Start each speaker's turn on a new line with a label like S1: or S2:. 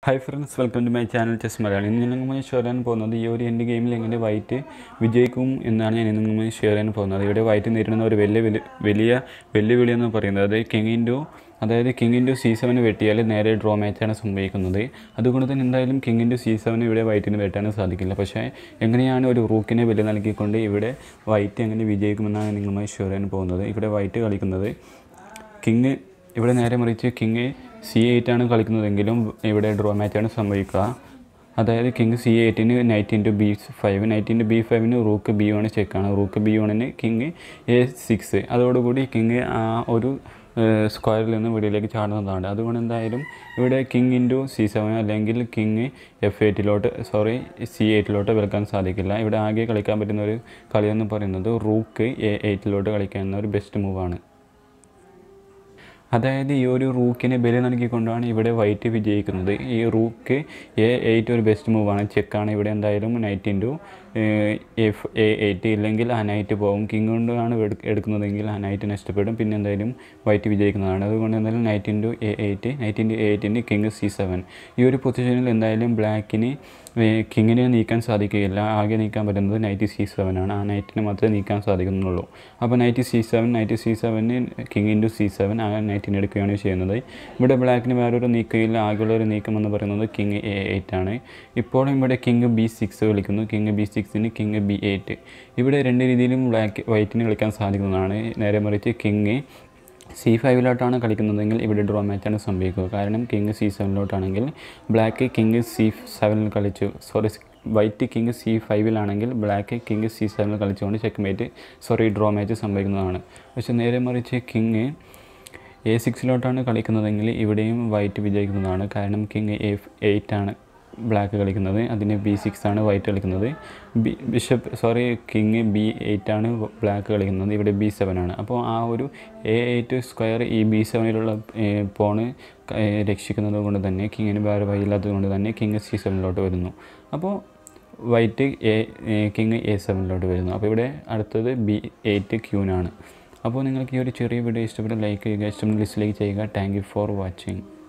S1: hi friends welcome to my channel chess Malayalam ഇന്ന് ഞാൻ നിങ്ങളുമായി ഷെയർ ചെയ്യാൻ പോകുന്നത് ഈ ഒരു എൻ്റെ ഗെയിമിൽ എങ്ങനെ വൈറ്റ് വിജയിക്കും എന്നാണ് ഞാൻ ഇന്ന് നിങ്ങളുമായി ഷെയർ ചെയ്യാൻ പോകുന്നത് ഇവിടെ വൈറ്റ് നേരിടുന്ന ഒരു വലിയ വെല്ലു- വലിയ വെല്ലുവിളി എന്ന് പറയുന്നത് അതായത് കിങ് ഇൻറ്റു അതായത് കിങ് ഇൻറ്റു സി സെവന് വെട്ടിയാൽ നേരെ ഡ്രോ മാച്ചാണ് സംഭവിക്കുന്നത് അതുകൊണ്ട് തന്നെ എന്തായാലും കിങ് ഇൻറ്റു സി സെവന് ഇവിടെ വൈറ്റിന് വെട്ടാൻ സാധിക്കില്ല പക്ഷേ എങ്ങനെയാണ് ഒരു റൂക്കിനെ വില നൽകിക്കൊണ്ട് ഇവിടെ വൈറ്റ് എങ്ങനെ വിജയിക്കുമെന്നാണ് നിങ്ങളുമായി ഷെയർ ചെയ്യാൻ പോകുന്നത് ഇവിടെ വൈറ്റ് കളിക്കുന്നത് കിങ് ഇവിടെ നേരെ മറിച്ച് കിങ് സി എയ്റ്റ് ആണ് കളിക്കുന്നതെങ്കിലും ഇവിടെ ഡ്രോ മാച്ചാണ് സംഭവിക്കുക അതായത് കിങ് സി എയ്റ്റിന് knight into B five knight into B ഫൈവിന് റൂക്ക് ബി വൺ ചെക്കാണ് റൂക്ക് ബി വണ്ണിന് കിങ് എ സിക്സ് അതോടുകൂടി കിങ് ആ ഒരു സ്ക്വയറിൽ നിന്ന് ഇവിടേക്ക് ചാടുന്നതാണ് അതുകൊണ്ട് എന്തായാലും ഇവിടെ കിങ് ഇൻറ്റു സി സെവൻ അല്ലെങ്കിൽ കിങ് എഫ് എയ്റ്റിലോട്ട് സോറി സി എയ്റ്റിലോട്ട് വിൽക്കാൻ സാധിക്കില്ല ഇവിടെ ആകെ കളിക്കാൻ പറ്റുന്ന ഒരു കളി എന്ന് പറയുന്നത് റൂക്ക് എ എയ്റ്റിലോട്ട് കളിക്കുന്ന ഒരു ബെസ്റ്റ് മൂവാണ് അതായത് ഈ ഒരു റൂക്കിനെ ബലി നൽകിക്കൊണ്ടാണ് ഇവിടെ വൈറ്റ് വിജയിക്കുന്നത് ഈ റൂക്ക് എ എയ്റ്റ് ഒരു ബെസ്റ്റ് മൂവാണ് ചെക്കാണ് ഇവിടെ എന്തായാലും knight into F A eight ഇല്ലെങ്കിൽ ആ നൈറ്റ് പോകും കിങ് കൊണ്ടാണ് എടു- എടുക്കുന്നതെങ്കിൽ ആ നൈറ്റ് നഷ്ടപ്പെടും പിന്നെ എന്തായാലും വൈറ്റ് വിജയിക്കുന്നതാണ് അതുകൊണ്ട് എന്തായാലും knight into A eight knight into A എയ്റ്റിന് കിങ് സി സെവൻ ഈ ഒരു പൊസിഷനിൽ എന്തായാലും ബ്ലാക്കിന് കിങ്ങിനെ നീക്കാൻ സാധിക്കുകയില്ല ആകെ നീക്കാൻ പറ്റുന്നത് നൈറ്റ് സി സെവൻ ആണ് ആ നൈറ്റിനെ മാത്രമേ നീക്കാൻ സാധിക്കുന്നുള്ളൂ അപ്പോൾ knight C seven knight C സെവന് കിങ് ഇൻറ്റു സി സെവൻ ആ നൈറ്റിനെ എടുക്കുകയാണ് ചെയ്യുന്നത് ഇവിടെ ബ്ലാക്കിന് വേറൊരു നീക്കമില്ല ആകെയുള്ള ഒരു നീക്കം എന്ന് പറയുന്നത് കിങ് എ എയ്റ്റ് ആണ് ഇപ്പോഴും ഇവിടെ കിങ് ബി സിക്സ് കളിക്കുന്നു കിങ് ബി സിക്സിന് കിങ് ബി എയ്റ്റ് ഇവിടെ രണ്ട് രീതിയിലും ബ്ലാക്ക് വൈറ്റിന് കളിക്കാൻ സാധിക്കുന്നതാണ് നേരെ മറിച്ച് കിങ് സി ഫൈവിലോട്ടാണ് കളിക്കുന്നതെങ്കിൽ ഇവിടെ ഡ്രോ മാച്ചാണ് സംഭവിക്കുക കാരണം കിങ് സി സെവനിലോട്ടാണെങ്കിൽ ബ്ലാക്ക് കിങ് സി സെവനിൽ കളിച്ചു സോറി വൈറ്റ് കിങ് സി ഫൈവിലാണെങ്കിൽ ബ്ലാക്ക് കിങ് സി സെവനിൽ കളിച്ചുകൊണ്ട് checkmate sorry draw match സംഭവിക്കുന്നതാണ് പക്ഷേ നേരെ മറിച്ച് കിങ് എ സിക്സിലോട്ടാണ് കളിക്കുന്നതെങ്കിൽ ഇവിടെയും വൈറ്റ് വിജയിക്കുന്നതാണ് കാരണം കിങ് എ എയ്റ്റ് ആണ് ബ്ലാക്ക് കളിക്കുന്നത് അതിന് ബി സിക്സ് ആണ് വൈറ്റ് കളിക്കുന്നത് B bishop sorry king B eight ആണ് ബ്ലാക്ക് കളിക്കുന്നത് ഇവിടെ ബി സെവൻ ആണ് അപ്പോൾ ആ ഒരു എ എയ്റ്റ് സ്ക്വയർ ഈ ബി സെവനിലുള്ള പോണ് ക- ഏ, രക്ഷിക്കുന്നത് കൊണ്ട് തന്നെ കിങ്ങിന് വേറെ വഴിയില്ലാത്തത് കൊണ്ട് തന്നെ കിങ് സി സെവനിലോട്ട് വരുന്നു അപ്പോൾ വൈറ്റ് എ കിങ് എ സെവനിലോട്ട് വരുന്നു അപ്പോൾ ഇവിടെ അടുത്തത് ബി എയ്റ്റ് ക്യൂനാണ് അപ്പോൾ നിങ്ങൾക്ക് ഈ ഒരു ചെറിയ വീഡിയോ ഇഷ്ടപ്പെട്ട ലൈക്ക് ചെയ്യുക ഇഷ്ടപ്പെട്ട ഡിസ്ലൈക്ക് ചെയ്യുക താങ്ക് യു ഫോർ വാച്ചിങ്